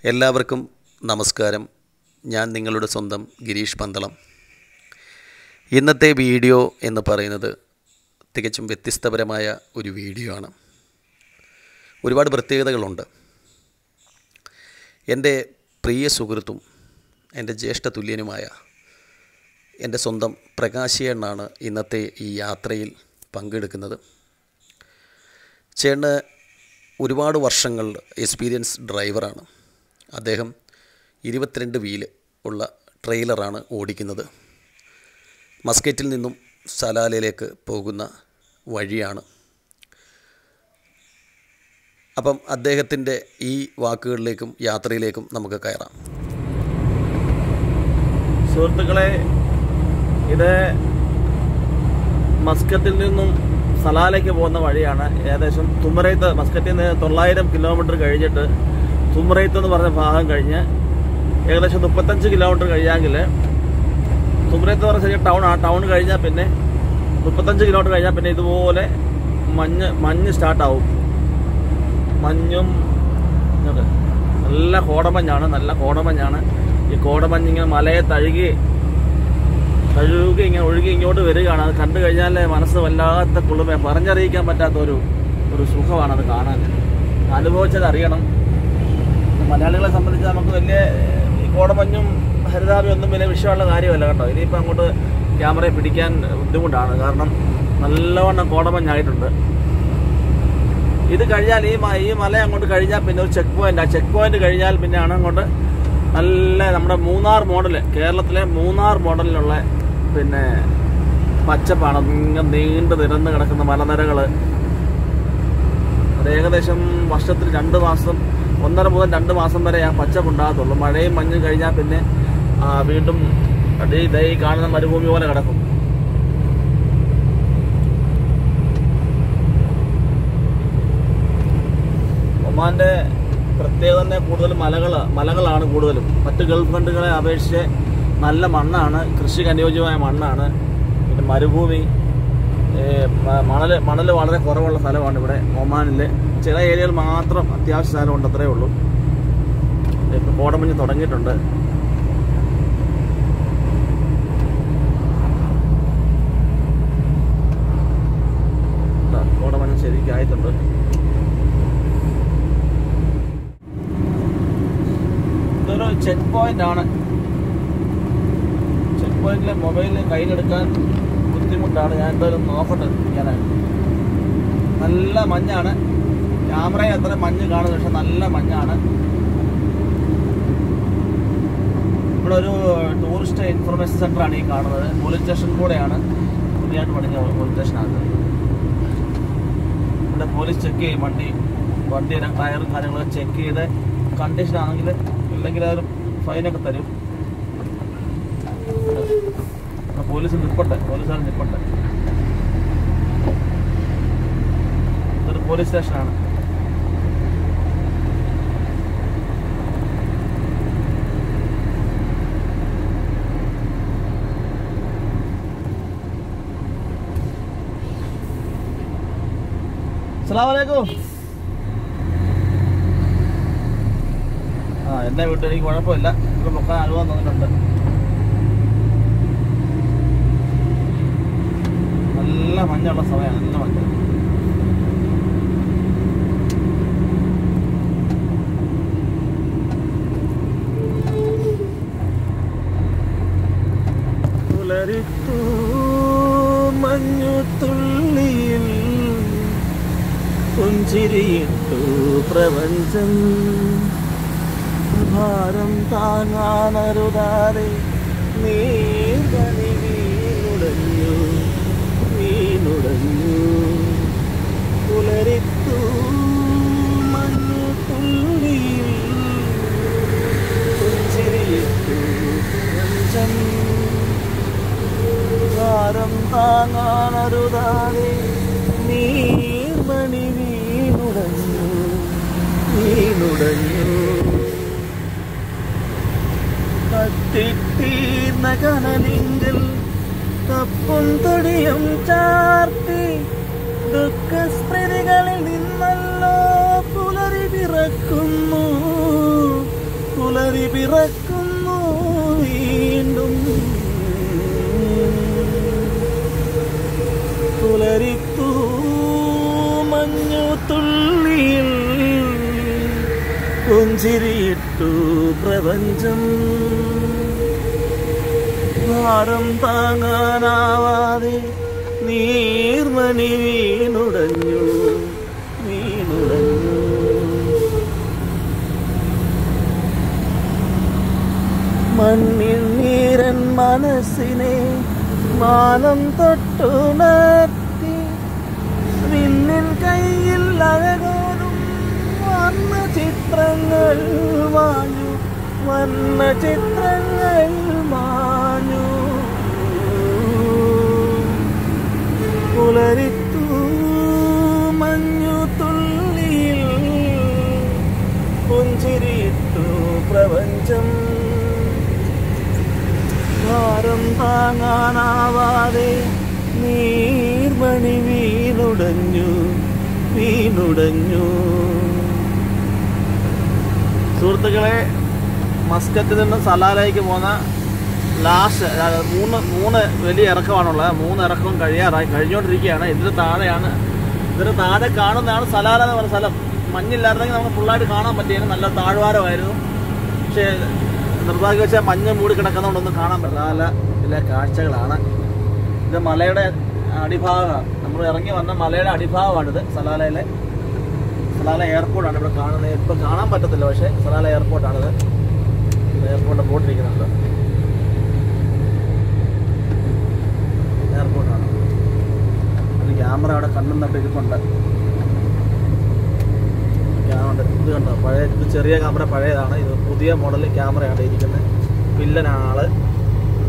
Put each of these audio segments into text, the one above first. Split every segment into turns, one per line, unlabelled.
എല്ലാവർക്കും നമസ്കാരം ഞാൻ നിങ്ങളുടെ സ്വന്തം ഗിരീഷ് പന്തളം ഇന്നത്തെ വീഡിയോ എന്ന് പറയുന്നത് തികച്ചും വ്യത്യസ്തപരമായ ഒരു വീഡിയോ ആണ് ഒരുപാട് പ്രത്യേകതകളുണ്ട് എൻ്റെ പ്രിയ സുഹൃത്തും എൻ്റെ ജ്യേഷ്ഠ തുല്യനുമായ എൻ്റെ സ്വന്തം പ്രകാശിയണ്ണാണ് ഇന്നത്തെ ഈ യാത്രയിൽ പങ്കെടുക്കുന്നത് ചേട്ടന് ഒരുപാട് വർഷങ്ങൾ എക്സ്പീരിയൻസ് ഡ്രൈവറാണ് അദ്ദേഹം ഇരുപത്തിരണ്ട് വീല് ഉള്ള ട്രെയിലറാണ് ഓടിക്കുന്നത് മസ്കറ്റിൽ നിന്നും സലാലയിലേക്ക് പോകുന്ന വഴിയാണ് അപ്പം അദ്ദേഹത്തിൻ്റെ ഈ വാക്കുകളിലേക്കും യാത്രയിലേക്കും നമുക്ക് കയറാം
സുഹൃത്തുക്കളെ ഇത് മസ്കറ്റിൽ നിന്നും സലാലയ്ക്ക് പോകുന്ന വഴിയാണ് ഏകദേശം തുമറയത്ത് മസ്കറ്റിൽ നിന്ന് തൊള്ളായിരം കിലോമീറ്റർ കഴിഞ്ഞിട്ട് തുമറയത്ത് എന്ന് പറഞ്ഞ ഭാഗം കഴിഞ്ഞ് ഏകദേശം മുപ്പത്തഞ്ച് കിലോമീറ്റർ കഴിയാമെങ്കിൽ തുമറയത്ത് പറഞ്ഞ ചെറിയ ടൗൺ ആ ടൗൺ കഴിഞ്ഞാൽ പിന്നെ മുപ്പത്തഞ്ച് കിലോമീറ്റർ കഴിഞ്ഞാൽ പിന്നെ ഇതുപോലെ മഞ്ഞ് മഞ്ഞ് സ്റ്റാർട്ടാവും മഞ്ഞും ഇങ്ങോട്ട് നല്ല കോടമഞ്ഞാണ് നല്ല കോടമഞ്ഞാണ് ഈ കോടമഞ്ഞ് ഇങ്ങനെ മലയെ തഴുകി തഴുകി ഇങ്ങനെ ഒഴുകി ഇങ്ങോട്ട് വരികയാണ് അത് കണ്ടു കഴിഞ്ഞാൽ മനസ്സ് വല്ലാത്ത കുളിമ പറഞ്ഞറിയിക്കാൻ പറ്റാത്ത ഒരു ഒരു സുഖമാണ് അത് കാണാൻ അനുഭവിച്ചത് അറിയണം മലയാളികളെ സംബന്ധിച്ച് നമുക്ക് വലിയ ഈ കോടമഞ്ഞും ഹരിതാപയും ഒന്നും വലിയ വിഷയമുള്ള കാര്യമല്ല കേട്ടോ ഇനിയിപ്പോൾ അങ്ങോട്ട് ക്യാമറയെ പിടിക്കാൻ ബുദ്ധിമുട്ടാണ് കാരണം നല്ലവണ്ണം കോടമഞ്ഞായിട്ടുണ്ട് ഇത് കഴിഞ്ഞാൽ ഈ മ- ഈ മല അങ്ങോട്ട് കഴിഞ്ഞാൽ പിന്നെ ഒരു ചെക്ക് പോയിന്റ് ആ ചെക്ക് പോയിന്റ് കഴിഞ്ഞാൽ പിന്നെയാണ് അങ്ങോട്ട് നല്ല നമ്മുടെ മൂന്നാർ മോഡൽ കേരളത്തിലെ മൂന്നാർ മോഡലിലുള്ള പിന്നെ പച്ചപ്പാണ് ഇങ്ങനെ നീണ്ടു നിരന്ന് കിടക്കുന്ന മലനിരകൾ അത് ഏകദേശം വർഷത്തിൽ രണ്ട് മാസം ഒന്നര മുതൽ രണ്ട് മാസം വരെ ആ പച്ചപ്പ് ഉണ്ടാകത്തുള്ളൂ മഴയും മഞ്ഞും കഴിഞ്ഞാൽ പിന്നെ ആ, വീണ്ടും അടി ദേ ഈ കാണുന്ന മരുഭൂമി പോലെ കിടക്കും ഒമാന്റെ പ്രത്യേകത തന്നെ കൂടുതലും മലകൾ മലകളാണ് കൂടുതലും മറ്റ് ഗൾഫ് കണ്ടുകളെ അപേക്ഷിച്ച് നല്ല മണ്ണാണ് കൃഷിക്ക് അനുയോജ്യമായ മണ്ണാണ് പിന്നെ മരുഭൂമി മണൽ മണൽ വളരെ കുറവുള്ള സ്ഥലമാണ് ഇവിടെ ഒമാനിൽ ചില ഏരിയയിൽ മാത്രം അത്യാവശ്യ സ്ഥലമുണ്ട് അത്രേ ഉള്ളൂ ഇപ്പം കോടമഞ്ഞ് തുടങ്ങിയിട്ടുണ്ട് ദാ കോടമഞ്ഞ് ശരിക്കും ആയിട്ടുണ്ട് ഇതൊരു ചെക്ക് പോയിന്റ് ആണ് ചെക്ക് പോയിന്റിലെ മൊബൈൽ കയ്യിലെടുക്കാൻ ബുദ്ധിമുട്ടാണ് ഞാൻ എന്തായാലും നോക്കട്ടെ ഞാനായിട്ട് നല്ല മഞ്ഞാണ് ക്യാമറയിൽ അത്ര മഞ്ഞ് കാണുന്നു പക്ഷെ നല്ല മഞ്ഞാണ് ഇവിടെ ഒരു ടൂറിസ്റ്റ് ഇൻഫർമേഷൻ സെന്റർ ആണ് ഈ കാണുന്നത് പോലീസ് സ്റ്റേഷൻ കൂടെയാണ് പുതിയതായിട്ട് പണിഞ്ഞ പോലീസ് സ്റ്റേഷനകത്ത് ഇവിടെ പോലീസ് ചെക്ക് ചെയ്യും വണ്ടി വണ്ടിയുടെ ടയറും കാര്യങ്ങളൊക്കെ ചെക്ക് ചെയ്ത് കണ്ടീഷൻ ആണെങ്കിൽ ഇല്ലെങ്കിൽ അവർ ഫൈനൊക്കെ തരും ഇവിടെ പോലീസ് നിൽപ്പട്ടെ പോലീസുകാർ നിൽപ്പട്ടെ ഇതൊരു പോലീസ് സ്റ്റേഷനാണ് അസ്സലാമലൈക്കും ആ എന്നെ വിട്ട് എനിക്ക് കുഴപ്പമില്ല ഇവിടെ പൊക്കാൻ അനുഭവം തന്നിട്ടുണ്ട് നല്ല മഞ്ഞുള്ള സമയമാണ് നല്ല മഞ്ഞ പുലരിത്തു മഞ്ഞു തുള്ളിയിൽ പുഞ്ചിരിയിട്ടു പ്രപഞ്ചം ഭാരം താങ്ങാനരുതാതെ നീർകണി വീണുടഞ്ഞു വീണുടഞ്ഞു പുലരിത്തു മഞ്ഞു തുള്ളിയിൽ പുഞ്ചിരിയിട്ടു പ്രപഞ്ചം ഭാരം താങ്ങാനരുതാതെ നീർമണി വീണുടഞ്ഞു വീണുടഞ്ഞു കത്തിത്തീർന്ന കനലിങ്കൽ തപ്പും തൊടിയും ചാർത്തി ദുഃഖസ്മൃതികളിൽ നിന്നല്ലോ പുലരി പിറക്കുന്നു പുലരി പിറക്കുന്നു വീണ്ടും പുലരിത്തു മഞ്ഞു തുള്ളിയിൽ പുഞ്ചിരിയിട്ടു പ്രപഞ്ചം ഭാരം താങ്ങാനാവാതെ നീർമണി വീണുടഞ്ഞു വീണുടഞ്ഞു മണ്ണിൽ നീരൻ മനസ്സിനെ മാനം തൊട്ടുണർത്തി വിണ്ണിൻ കയ്യിൽ അഴകോടും വർണ്ണ ചിത്രങ്ങൾ മാഞ്ഞു വർണ്ണ ചിത്രങ്ങൾ മാഞ്ഞു പുലരിത്തു മഞ്ഞു തുള്ളിയിൽ പുഞ്ചിരിയിട്ടു പ്രപഞ്ചം ഭാരം താങ്ങാനാവാതെ നീർമണി വീണുടഞ്ഞു വീണുടഞ്ഞു സുഹൃത്തുക്കളെ മസ്കത്തിൽ നിന്ന് സലാലയ്ക്ക് പോകുന്ന ലാസ്റ്റ് അതായത് മൂന്ന് മൂന്ന് വലിയ ഇറക്കമാണുള്ളത് മൂന്ന് ഇറക്കവും കഴിയാറായി കഴിഞ്ഞുകൊണ്ടിരിക്കുകയാണ് ഇതിന് താഴെയാണ് ഇതിന് താഴെ കാണുന്നതാണ് സലാല എന്ന് പറയുന്ന സ്ഥലം മഞ്ഞില്ലായിരുന്നെങ്കിൽ നമുക്ക് ഫുള്ളായിട്ട് കാണാൻ പറ്റിയത് നല്ല താഴ്വാരമായിരുന്നു പക്ഷേ നിർഭാഗ്യവശാൽ മഞ്ഞ് മൂടി കിടക്കുന്നതുകൊണ്ടൊന്നും കാണാൻ പറ്റില്ല ഇതിലെ കാഴ്ചകളാണ് ഇത് മലയുടെ അടിഭാഗമാണ് നമ്മൾ ഇറങ്ങി വന്ന മലയുടെ അടിഭാഗമാണിത് സലാലയിലെ സലാല എയർപോർട്ടാണ് ഇവിടെ കാണുന്നത് ഇപ്പം കാണാൻ പറ്റത്തില്ല പക്ഷേ സലാല എയർപോർട്ടാണിത് എയർപോർട്ടിൽ ബോട്ടിരിക്കുന്നുണ്ട് എയർപോർട്ടാണ് ഒരു ക്യാമറ അവിടെ കണ്ണും തട്ട് ഇരിപ്പുണ്ട് ക്യാമറ ഇത് കണ്ടോ പഴയ ഇത് ചെറിയ ക്യാമറ പഴയതാണ് ഇത് പുതിയ മോഡൽ ക്യാമറയാണ് ഇരിക്കുന്നത് വില്ലനാണ് ആള് ഇതാ.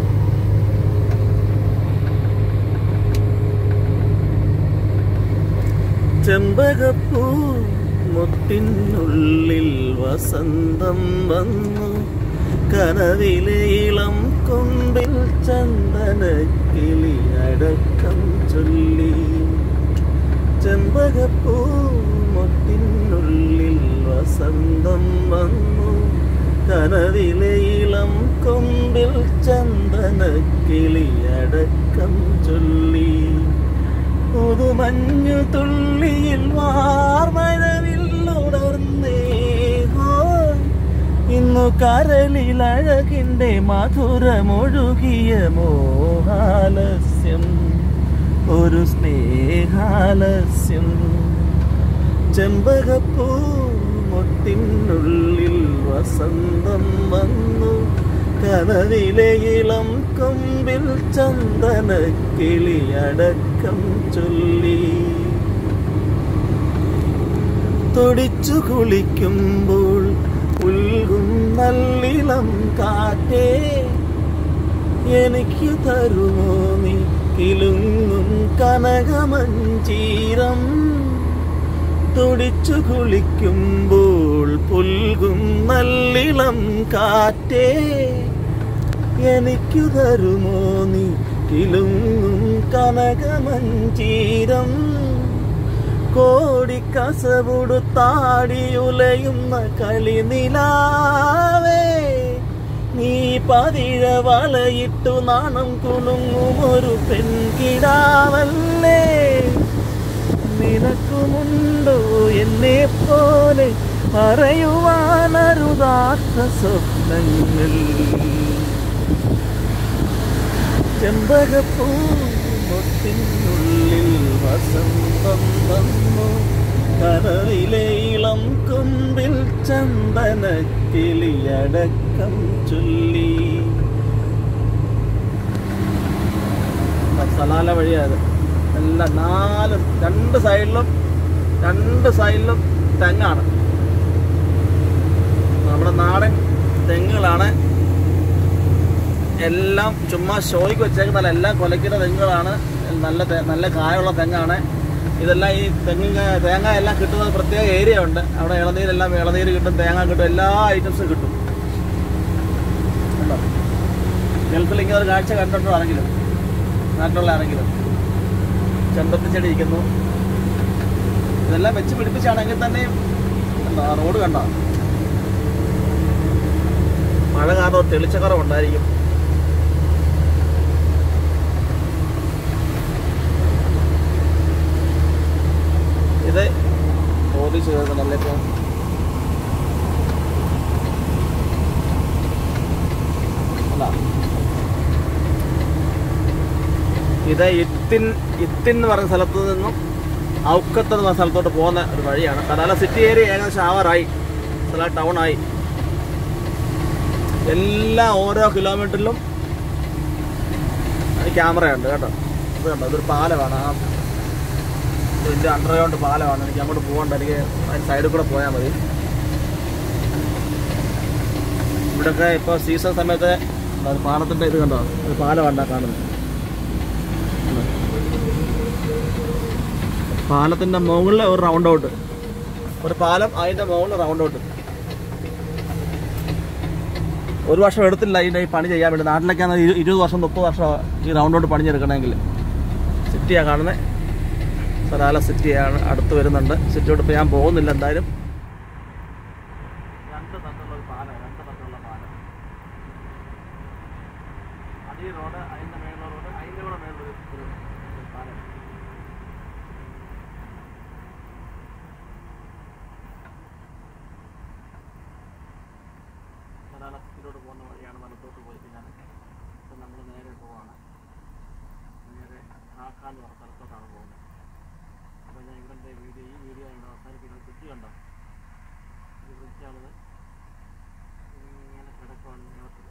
ചെമ്പകപ്പൂ മുത്തിനുള്ളിൽ വസന്തം വന്നു കനവിലെ ഇളം കൊമ്പിൽ ചന്ദന കിളി അടക്കം ചൊല്ലി ചെമ്പകപ്പൂ മുത്തിനുള്ളിൽ വസന്തം വന്നു കനവിലെ ഇളം കൊമ്പിൽ ചന്ദന കിളി അടക്കം ചൊല്ലി പുതുമഞ്ഞു തുള്ളിയിൽ വാർമഴവില്ലുടർന്നേ ഹോ ഇന്നു കരളിൽ അഴകിൻ്റെ മധുരമൊഴുകിയ മോഹാലസ്യം ഒരു സ്നേഹാലസ്യം ചെമ്പകപ്പൂ മുട്ടിനുള്ളിൽ വസന്തം വന്നു കനവിലെ ഇളം കൊമ്പിൽ ചന്ദന കിളിയടക്കം ചൊല്ലി തുടിച്ചു കുളിക്കുമ്പോൾ ഉൽകും നല്ലിളം കാറ്റേ എനിക്ക് തരുമോ നീ കിലുങ്ങും കനകമഞ്ചീരം തുടിച്ചു കുളിക്കുമ്പോൾ പുൽകും നല്ലിളം കാറ്റേ എനിക്കു തരുമോ നീ കിലുങ്ങും കനകമഞ്ചീരം കോടിക്കസവുടുത്താടിയുലയുന്ന കളി നിലാവേ നീ പതിഴ വളയിട്ടു നാണം കുണുങ്ങും ഒരു പെൺകിടാവല്ലേ നിനക്കുമുണ്ടോ എന്നെ പോലെ പറയുവാനരുതാത്ത സ്വപ്നങ്ങൾ ചെമ്പകപ്പൂ മുത്തിനുള്ളിൽ വസന്തം വന്നു കനവിലെ ഇളം കൊമ്പിൽ ചന്ദന കിളിയടക്കം ചൊല്ലി സലാല വഴിയത് എല്ലാം നാല് രണ്ട് സൈഡിലും രണ്ട് സൈഡിലും തെങ്ങാണ് നമ്മുടെ നാടൻ തെങ്ങുകളാണ് എല്ലാം ചുമ്മാ ഷോയ്ക്ക് വെച്ചേക്കുന്നല്ല എല്ലാം കൊലയ്ക്കുന്ന തെങ്ങുകളാണ് നല്ല തെ- നല്ല കായുള്ള തെങ്ങാണ് ഇതെല്ലാം ഈ തെങ്ങ് തേങ്ങ എല്ലാം കിട്ടുന്നത് പ്രത്യേക ഏരിയ ഉണ്ട് അവിടെ ഇളനീരെല്ലാം ഇളനീര് കിട്ടും തേങ്ങ കിട്ടും എല്ലാ ഐറ്റംസും കിട്ടും കണ്ടോ ഗൾഫിൽ ഇങ്ങനെ ഒരു കാഴ്ച കണ്ടിട്ടുണ്ടോ ആരെങ്കിലും നാട്ടിലുള്ള ആരെങ്കിലും ചെമ്പത്തി ചെടി ഇരിക്കുന്നു ഇതെല്ലാം വെച്ച് പിടിപ്പിച്ചാണെങ്കിൽ തന്നെ കണ്ടോ ആ റോഡ് കണ്ടോ മഴ കാരണം ഒരു തെളിച്ചക്കറവുണ്ടായിരിക്കും ഇത് പോലീസ് കേൾക്കുന്നുണ്ടല്ലേ ഇപ്പോൾ അല്ല ഇത് ഇത്തിൻ ഇത്തിൻ എന്ന് പറയുന്ന സ്ഥലത്ത് നിന്നും ഔക്കത്ത് എന്ന് പറഞ്ഞ സ്ഥലത്തോട്ട് പോകുന്ന ഒരു വഴിയാണ് കടാല സിറ്റി ഏരിയ ഏകദേശം ആവാറായി സ്ഥല ടൗൺ ആയി എല്ലാ ഓരോ കിലോമീറ്ററിലും ക്യാമറയുണ്ട് കേട്ടോ ഇത് കണ്ടോ ഇതൊരു പാലമാണ് ആ ഇതിൻ്റെ അണ്ടർഗ്രൗണ്ട് പാലമാണ് എനിക്ക് അങ്ങോട്ട് പോകണ്ട എനിക്ക് അതിന് സൈഡിൽ കൂടെ പോയാൽ മതി ഇവിടെയൊക്കെ ഇപ്പോൾ സീസൺ സമയത്ത് അത് പാലത്തിൻ്റെ ഇത് കണ്ടോ ഒരു പാലമാണ് കാണുന്നത് കണ്ടോ? പാലത്തിൻ്റെ മുകളിൽ ഒരു റൗണ്ട് ഔട്ട് ഒരു പാലം അതിൻ്റെ മുകളിൽ റൗണ്ട് ഔട്ട് ഒരു വർഷം എടുത്തില്ല ഇതിൻ്റെ ഈ പണി ചെയ്യാൻ വേണ്ടി നാട്ടിലൊക്കെയാണ് ഇരു- ഇരുപത് വർഷം മുപ്പത് വർഷം ഈ റൗണ്ട് ഔട്ട് പണിഞ്ഞെടുക്കണമെങ്കിൽ സിറ്റിയാണ് കാണുന്നത് സലാല സിറ്റിയാണ് അടുത്ത് വരുന്നുണ്ട് സിറ്റിയോട് ഇപ്പോൾ ഞാൻ പോകുന്നില്ല എന്തായാലും രണ്ട് തട്ടുള്ള ഒരു പാലം രണ്ട് തട്ടുള്ള പാലം അത് ഈ റോഡ് അതിൻ്റെ മേലുള്ള റോഡ് അതിൻ്റെ കൂടെ മേളൊരു ഒരു ഒരു പാലം സലാല സിറ്റിയിലോട്ട് പോകുന്ന വഴിയാണ് വലത്തോട്ട് പോയി കഴിഞ്ഞാൽ ഇപ്പം നമ്മൾ നേരെ പോവാണ് നേരെ കാക്ക എന്ന് പറഞ്ഞ സ്ഥലത്തോട്ടാണ് പോകുന്നത് അപ്പോൾ ഞാൻ ഇവിടെ വീഡിയോ ഈ വീഡിയോ ഇവിടെ അവസാനിപ്പിക്കുന്നത് ബ്രിഡ്ജ് കണ്ടോ ഈ ബ്രിഡ്ജാണിത് ഇങ്ങനെ കിടക്കുവാണ് നീളത്തിൽ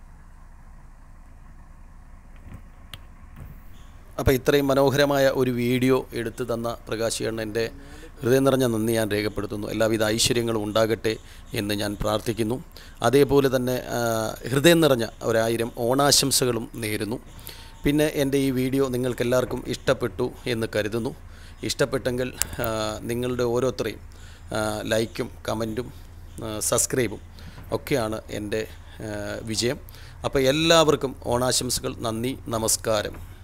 അപ്പോൾ ഇത്രയും മനോഹരമായ ഒരു വീഡിയോ എടുത്തു തന്ന പ്രകാശ് അണ്ണൻ്റെ ഹൃദയം നിറഞ്ഞ നന്ദി ഞാൻ രേഖപ്പെടുത്തുന്നു എല്ലാവിധ ഐശ്വര്യങ്ങളും ഉണ്ടാകട്ടെ എന്ന് ഞാൻ പ്രാർത്ഥിക്കുന്നു അതേപോലെ തന്നെ ആ, ഹൃദയം നിറഞ്ഞ ഒരായിരം ഓണാശംസകളും നേരുന്നു പിന്നെ എൻ്റെ ഈ വീഡിയോ നിങ്ങൾക്കെല്ലാവർക്കും ഇഷ്ടപ്പെട്ടു എന്ന് കരുതുന്നു ഇഷ്ടപ്പെട്ടെങ്കിൽ ആ, നിങ്ങളുടെ ഓരോരുത്തരെയും ആ, ലൈക്കും കമൻറ്റും ആ, സബ്സ്ക്രൈബും ഒക്കെയാണ് എൻ്റെ ആ, വിജയം അപ്പോൾ എല്ലാവർക്കും ഓണാശംസകൾ നന്ദി നമസ്കാരം